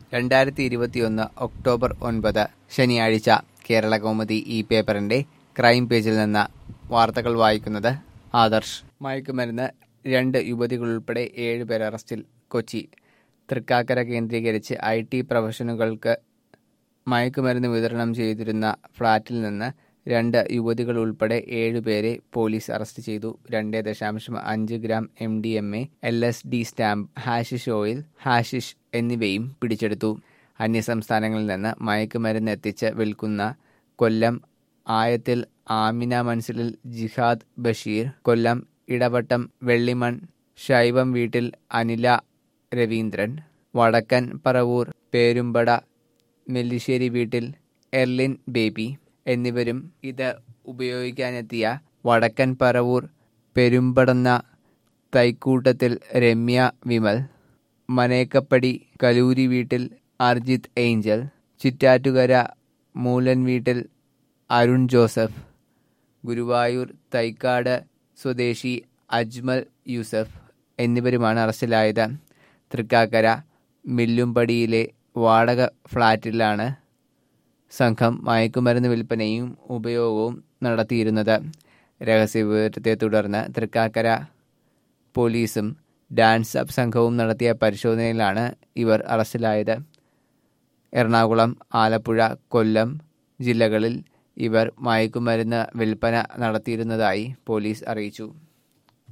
രണ്ടായിരത്തി ഇരുപത്തിയൊന്ന് ഒക്ടോബർ ഒൻപത് ശനിയാഴ്ച കേരള കൗമുദി ഈ പേപ്പറിന്റെ ക്രൈം പേജിൽ നിന്ന് വാർത്തകൾ വായിക്കുന്നത് ആദർശ് മയക്കുമരുന്ന് രണ്ട് യുവതികളുൾപ്പെടെ ഏഴുപേർ അറസ്റ്റിൽ കൊച്ചി തൃക്കാക്കര കേന്ദ്രീകരിച്ച് ഐ ടി പ്രൊഫഷനുകൾക്ക് മയക്കുമരുന്ന് വിതരണം ചെയ്തിരുന്ന ഫ്ളാറ്റിൽ നിന്ന് രണ്ട് യുവതികൾ ഉൾപ്പെടെ ഏഴുപേരെ പോലീസ് അറസ്റ്റ് ചെയ്തു രണ്ട് ദശാംശം അഞ്ച് gram M D M A L S D stamp hashish oil hashish എന്നിവയും പിടിച്ചെടുത്തു അന്യസംസ്ഥാനങ്ങളിൽ നിന്ന് മയക്കുമരുന്ന് എത്തിച്ച് വിൽക്കുന്ന കൊല്ലം ആയത്തിൽ ആമിന മൻസിലിൽ ജിഹാദ് ബഷീർ കൊല്ലം ഇടവട്ടം വെള്ളിമൺ ശൈവം വീട്ടിൽ അനില രവീന്ദ്രൻ വടക്കൻ പറവൂർ പേരുമ്പട നെല്ലിശ്ശേരി വീട്ടിൽ എർലിൻ ബേബി എന്നിവരും ഇത് ഉപയോഗിക്കാനെത്തിയ വടക്കൻ പറവൂർ പെരുമ്പടന്ന തൈക്കൂട്ടത്തിൽ രമ്യ വിമൽ മനേക്കപ്പടി കലൂരി വീട്ടിൽ അർജിത് ഏഞ്ചൽ ചിറ്റാറ്റുകര മൂലൻ വീട്ടിൽ അരുൺ ജോസഫ് ഗുരുവായൂർ തൈക്കാട് സ്വദേശി അജ്മൽ യൂസഫ് എന്നിവരുമാണ് അറസ്റ്റിലായത് തൃക്കാക്കര മില്ലുംപടിയിലെ വാടക ഫ്ളാറ്റിലാണ് സംഘം മയക്കുമരുന്ന് വിൽപ്പനയും ഉപയോഗവും നടത്തിയിരുന്നത് രഹസ്യവിവരത്തെ തുടർന്ന് തൃക്കാക്കര പോലീസും ഡാൻസ് അപ്പ് സംഘവും നടത്തിയ പരിശോധനയിലാണ് ഇവർ അറസ്റ്റിലായത് എറണാകുളം ആലപ്പുഴ കൊല്ലം ജില്ലകളിൽ ഇവർ മയക്കുമരുന്ന് വിൽപ്പന നടത്തിയിരുന്നതായി പോലീസ് അറിയിച്ചു